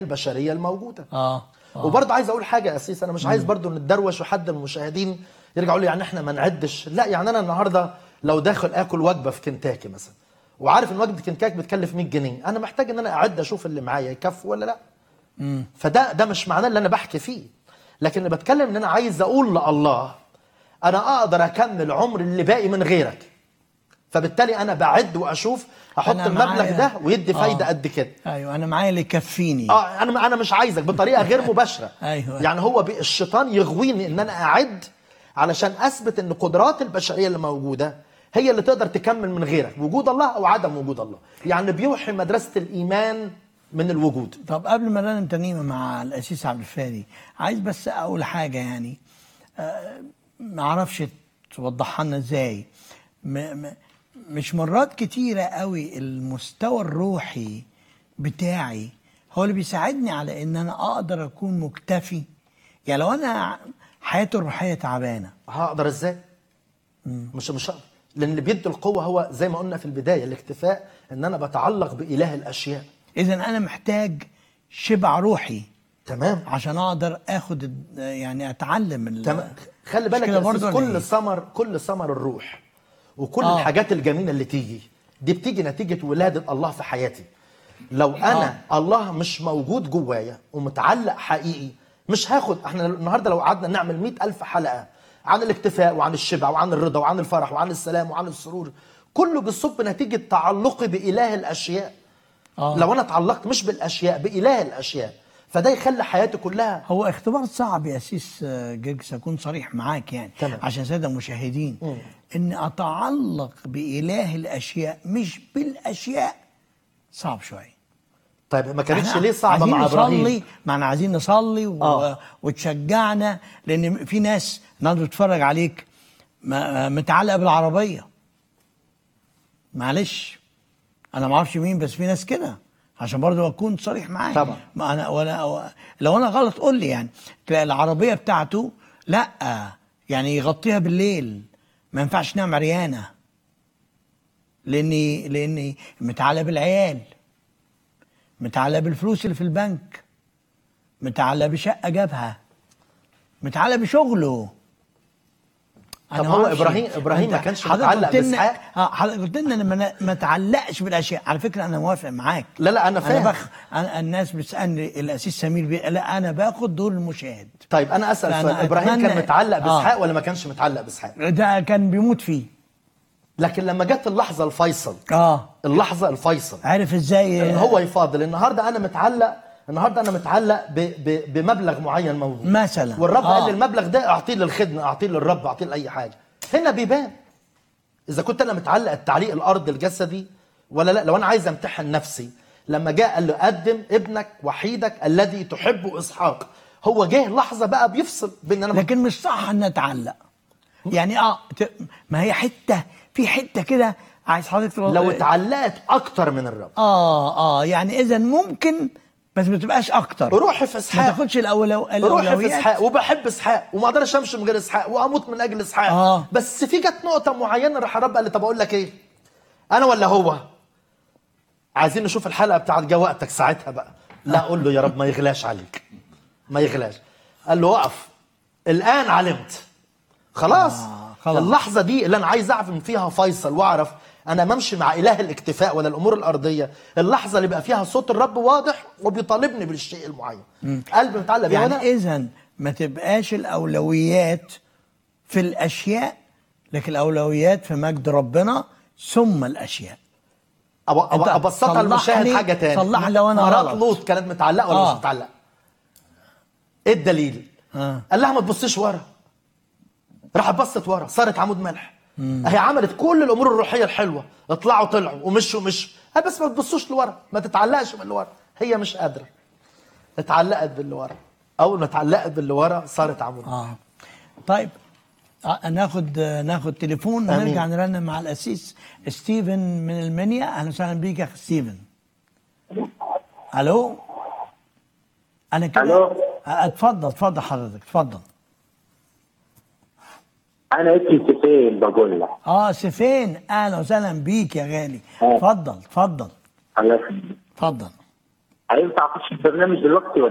البشريه الموجوده اه آه. وبرضه عايز اقول حاجه يا اسيس انا مش عايز برضه نتدروش وحد من المشاهدين يرجع يقول لي يعني احنا ما نعدش لا يعني انا النهارده لو داخل اكل وجبه في كنتاكي مثلا وعارف ان وجبه كنتاكي بتكلف 100 جنيه انا محتاج ان انا اعد اشوف اللي معايا يكفي ولا لا فده ده مش معناه اللي انا بحكي فيه لكن اللي بتكلم ان انا عايز اقول لله انا اقدر اكمل عمر اللي باقي من غيرك فبالتالي انا بعد واشوف احط أنا المبلغ معايا- ده ويدي فايده آه. قد كده ايوه انا معايا اللي يكفيني اه انا انا مش عايزك بطريقه غير مباشره أيوة. يعني هو بي- الشيطان يغويني ان انا اعد علشان اثبت ان قدرات البشريه اللي موجوده هي اللي تقدر تكمل من غيرك وجود الله او عدم وجود الله يعني بيوحي مدرسه الايمان من الوجود طب قبل ما نرنم ترنيمه مع الاسيس عبد الفادي عايز بس اقول حاجه يعني آه، ما اعرفش توضحها لنا ازاي م- م- مش مرات كتيره قوي المستوى الروحي بتاعي هو اللي بيساعدني على ان انا اقدر اكون مكتفي يعني لو انا حياتي الروحيه تعبانه هقدر ازاي مش مش هقدر لان اللي بيدي القوه هو زي ما قلنا في البدايه الاكتفاء ان انا بتعلق باله الاشياء اذا انا محتاج شبع روحي تمام عشان اقدر اخد ال- يعني اتعلم ال- تمام خلي مش بالك كده يا برضه أستاذ، ولا كل إيه؟ ثمر كل ثمر الروح وكل آه. الحاجات الجميله اللي تيجي دي بتيجي نتيجه ولاده الله في حياتي لو انا آه. الله مش موجود جوايا ومتعلق حقيقي مش هاخد احنا النهارده لو قعدنا نعمل مئة ألف حلقه عن الاكتفاء وعن الشبع وعن الرضا وعن الفرح وعن السلام وعن السرور كله بيصب نتيجه تعلقي باله الاشياء آه. لو انا اتعلقت مش بالاشياء باله الاشياء فده يخلي حياتي كلها هو اختبار صعب يا سيس آه، جيجز اكون صريح معاك يعني تمام. عشان ساده المشاهدين ان اتعلق باله الاشياء مش بالاشياء صعب شويه طيب ما كانتش إحنا ليه صعبه عايزين مع ابراهيم نصلي ما احنا عايزين نصلي و... آه. وتشجعنا لان في ناس النهارده بتتفرج عليك ما- متعلقه بالعربيه معلش انا ما اعرفش مين بس في ناس كده عشان برضه اكون صريح معاك طبعا. ما انا ولا لو انا غلط قول لي يعني تلاقي العربيه بتاعته لا يعني يغطيها بالليل ما ينفعش نعمل عريانه لاني لاني متعلق بالعيال متعلق بالفلوس اللي في البنك متعلق بشقه جابها متعلق بشغله طب أنا هو معرفش. إبراهيم- إبراهيم أنت ما كانش حضرتك متعلق قلت لنا- بإسحاق؟ اه حضرتك قلت لنا أنا ما- ما اتعلقش بالاشياء على فكره انا موافق معاك لا لا انا فاهم انا بخ... أنا الناس بتسالني الاسيس سمير بي... لا انا باخد دور المشاهد طيب انا اسال فأنا سؤال ابراهيم كان أتمنى- متعلق آه. باسحاق ولا ما كانش متعلق باسحاق ده كان بيموت فيه لكن لما جت اللحظه الفيصل اه اللحظه الفيصل عارف ازاي ان هو يفاضل النهارده انا متعلق النهارده انا متعلق ب... ب... بمبلغ معين موجود مثلا والرب آه. قال لي المبلغ ده اعطيه للخدمه اعطيه للرب اعطيه لاي حاجه هنا بيبان اذا كنت انا متعلق التعليق الارض الجسدي ولا لا لو انا عايز امتحن نفسي لما جاء قال له قدم ابنك وحيدك الذي تحبه اسحاق هو جه لحظه بقى بيفصل بين انا لكن مش صح ان اتعلق يعني اه ت- ما هي حته في حته كده عايز حضرتك تقول- لو اتعلقت اكتر من الرب اه اه يعني اذا ممكن بس ما تبقاش اكتر روحي في ما اسحاق تاخدش الأولو... روحي في الاولويات اسحاق وبحب اسحاق وما اقدرش امشي من غير اسحاق واموت من اجل اسحاق آه. بس في جت نقطه معينه راح الرب قال لي طب اقول لك ايه انا ولا هو عايزين نشوف الحلقه بتاعت جا وقتك ساعتها بقى لا اقول له يا رب ما يغلاش عليك ما يغلاش قال له وقف الان علمت خلاص, آه، خلاص. اللحظه دي اللي انا عايز اعرف فيها فيصل واعرف انا ممشي مع اله الاكتفاء ولا الامور الارضيه اللحظه اللي بقى فيها صوت الرب واضح وبيطالبني بالشيء المعين قلبي متعلق بيه يعني ولا اذا ما تبقاش الاولويات في الاشياء لكن الاولويات في مجد ربنا ثم الاشياء أب- أب- أنت ابسطها صلح المشاهد لي- حاجه تاني صلح لي لو أنا مرات غلط. لوط كانت متعلقه ولا آه. مش متعلقه ايه الدليل آه. قال لها ما تبصيش ورا راحت بصت ورا صارت عمود ملح هي عملت كل الامور الروحيه الحلوه اطلعوا طلعوا ومشوا مشوا قال بس ما تبصوش لورا ما تتعلقش باللي ورا هي مش قادره اتعلقت باللي ورا اول ما اتعلقت باللي ورا صارت عمود اه طيب آه ناخد آه ناخد تليفون آمين. ونرجع نرنم مع الاسيس ستيفن من المنيا اهلا وسهلا بيك يا اخي ستيفن الو انا كده ألو. آه، اتفضل اتفضل حضرتك اتفضل انا اسمي سفين بقول لك اه سيفين اهلا وسهلا بيك يا غالي آه. اتفضل اتفضل الله يخليك. اتفضل هينفع اخش البرنامج دلوقتي ولا